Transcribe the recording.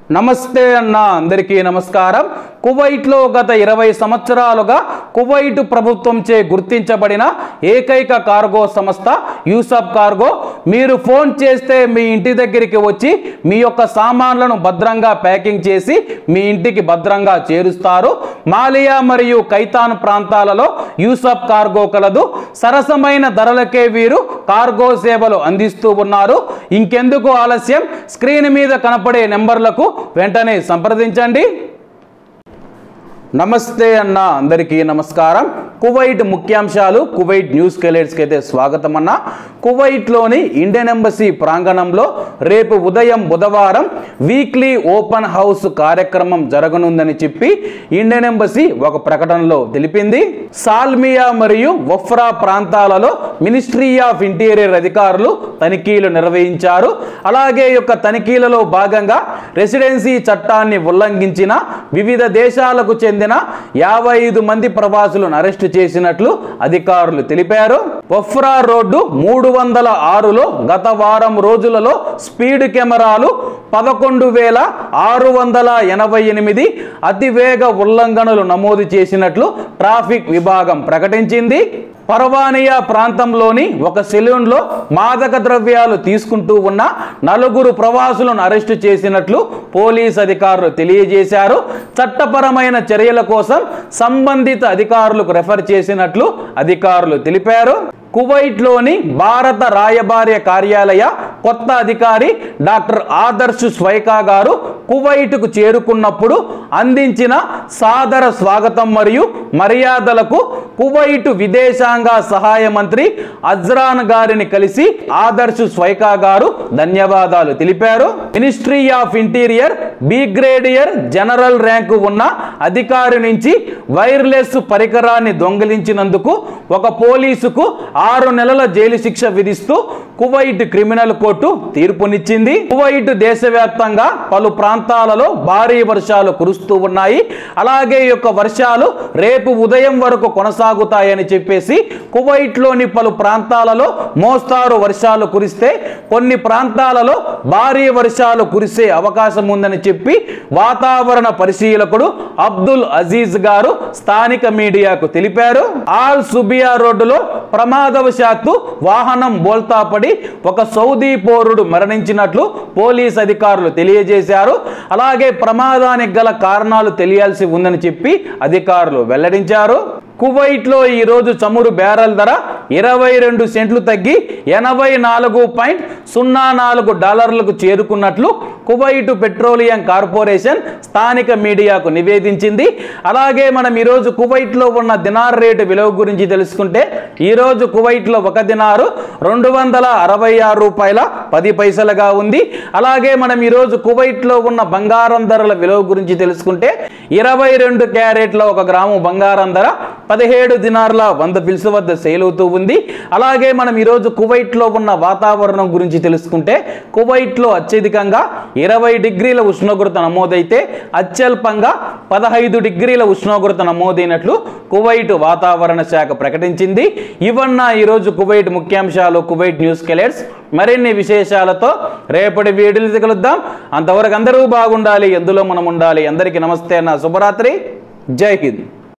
నమస్తే అన్న అందరికీ నమస్కారం కువైట్లో గత ఇరవై సంవత్సరాలుగా కువైట్ ప్రభుత్వంచే గుర్తించబడిన ఏకైక కార్గో సంస్థ యూసఫ్ కార్గో మీరు ఫోన్ చేస్తే మీ ఇంటి దగ్గరికి వచ్చి మీ యొక్క సామాన్లను భద్రంగా ప్యాకింగ్ చేసి మీ ఇంటికి భద్రంగా చేరుస్తారు మాలియా మరియు కైతాన్ ప్రాంతాలలో యూసఫ్ కార్గో కలదు సరసమైన ధరలకే వీరు కార్గో సేవలు అందిస్తూ ఉన్నారు ఇంకెందుకు ఆలస్యం స్క్రీన్ మీద కనపడే నెంబర్లకు వెంటనే సంప్రదించండి నమస్తే అన్న అందరికీ నమస్కారం కువైట్ ముఖ్యాంశాలు కువైట్ న్యూస్ కెలెట్స్కి అయితే స్వాగతం అన్న కువైట్లోని ఇండియన్ ఎంబసీ ప్రాంగణంలో రేపు ఉదయం బుధవారం వీక్లీ ఓపెన్ హౌస్ కార్యక్రమం జరగనుందని చెప్పి ఇండియన్ ఎంబసీ ఒక ప్రకటనలో తెలిపింది సాల్మియా మరియు వఫ్రా ప్రాంతాలలో మినిస్ట్రీ ఆఫ్ ఇంటీరియర్ అధికారులు తనిఖీలు నిర్వహించారు అలాగే యొక్క తనిఖీలలో భాగంగా రెసిడెన్సీ చట్టాన్ని ఉల్లంఘించిన వివిధ దేశాలకు చెందిన యాభై ఐదు మంది ప్రవాసులను అరెస్టు చేసినట్లు అధికారులు తెలిపారు వఫ్రా రోడ్డు మూడు వందల ఆరులో గత వారం రోజులలో స్పీడ్ కెమెరాలు పదకొండు వేల ఆరు వందల ఎనభై ఎనిమిది అతివేగ ఉల్లంఘనలు నమోదు చేసినట్లు ట్రాఫిక్ విభాగం ప్రకటించింది పర్వానియా ప్రాంతంలోని ఒక సెలూన్లో మాదక ద్రవ్యాలు తీసుకుంటూ ఉన్న నలుగురు ప్రవాసులను అరెస్టు చేసినట్లు పోలీస్ అధికారులు తెలియజేశారు చట్టపరమైన చర్యల కోసం సంబంధిత అధికారులకు రెఫర్ చేసినట్లు అధికారులు తెలిపారు కువైట్లోని భారత రాయబార్య కార్యాలయ కొత్త అధికారి డాక్టర్ ఆదర్శ్ స్వైకా గారు కువైట్కు చేరుకున్నప్పుడు అందించిన సాదర స్వాగతం మరియు మర్యాదలకు కువైట్ విదేశాంగ సహాయ మంత్రి అజ్రాన్ గారిని కలిసి ఆదర్శ్ స్వైకా గారు ధన్యవాదాలు తెలిపారు ministry of interior brigadier general rank ఉన్న అధికారి నుంచి వైర్లెస్ పరికరాన్ని దొంగిలించినందుకు ఒక పోలీసుకు ఆరు నెలల జైలు శిక్ష విధిస్తూ కువైట్ క్రిమినల్ కోర్టు తీర్పునిచ్చింది కువైట్ దేశవ్యాప్తంగా పలు ప్రాంతాలలో భారీ వర్షాలు కురుస్తూ ఉన్నాయి అలాగే ఈ యొక్క వర్షాలు రేపు ఉదయం వరకు కొనసాగుతాయని చెప్పేసి కువైట్లోని పలు ప్రాంతాలలో మోస్తారు వర్షాలు కురిస్తే కొన్ని ప్రాంతాలలో భారీ వర్షాలు కురిసే అవకాశం ఉందని చెప్పి వాతావరణ పరిశీలకుడు అబ్దుల్ అజీజ్ గారు స్థానిక మీడియాకు తెలిపారు ఆల్ సుబియా రోడ్డులో ప్రమాదవశాత్తు వాహనం బోల్తా పడి ఒక సౌదీ పౌరుడు మరణించినట్లు పోలీస్ అధికారులు తెలియజేశారు అలాగే ప్రమాదానికి గల కారణాలు తెలియాల్సి ఉందని చెప్పి అధికారులు వెల్లడించారు కువైట్లో ఈరోజు చమురు బ్యారెల్ ధర ఇరవై రెండు సెంట్లు తగ్గి ఎనభై నాలుగు పాయింట్ సున్నా నాలుగు డాలర్లకు చేరుకున్నట్లు కువైట్ పెట్రోలియం కార్పొరేషన్ స్థానిక మీడియాకు నివేదించింది అలాగే మనం ఈరోజు కువైట్లో ఉన్న దినార్ రేటు విలువ గురించి తెలుసుకుంటే ఈరోజు కువైట్లో ఒక దినారు రెండు వందల అరవై ఆరు రూపాయల పది పైసలుగా ఉంది అలాగే మనం ఈరోజు కువైట్లో ఉన్న బంగారం ధరల విలువ గురించి తెలుసుకుంటే ఇరవై రెండు క్యారెట్ల ఒక గ్రాము బంగారం ధర పదిహేడు దినార్ల వంద పిల్స్ వద్ద సేల్ అవుతూ ఉంది అలాగే మనం ఈరోజు కువైట్లో ఉన్న వాతావరణం గురించి తెలుసుకుంటే కువైట్లో అత్యధికంగా ఇరవై డిగ్రీల ఉష్ణోగ్రత నమోదైతే అత్యల్పంగా పదహైదు డిగ్రీల ఉష్ణోగ్రత నమోదైనట్లు కువైట్ వాతావరణ శాఖ ప్రకటించింది ఇవన్న ఈరోజు కువైట్ ముఖ్యాంశాలు కువైట్ న్యూస్ కెలెట్స్ మరిన్ని విశేషాలతో రేపటి వీడియోలు కలుద్దాం అంతవరకు అందరూ బాగుండాలి ఎందులో మనం ఉండాలి అందరికీ నమస్తే అన్న శుభరాత్రి జై హింద్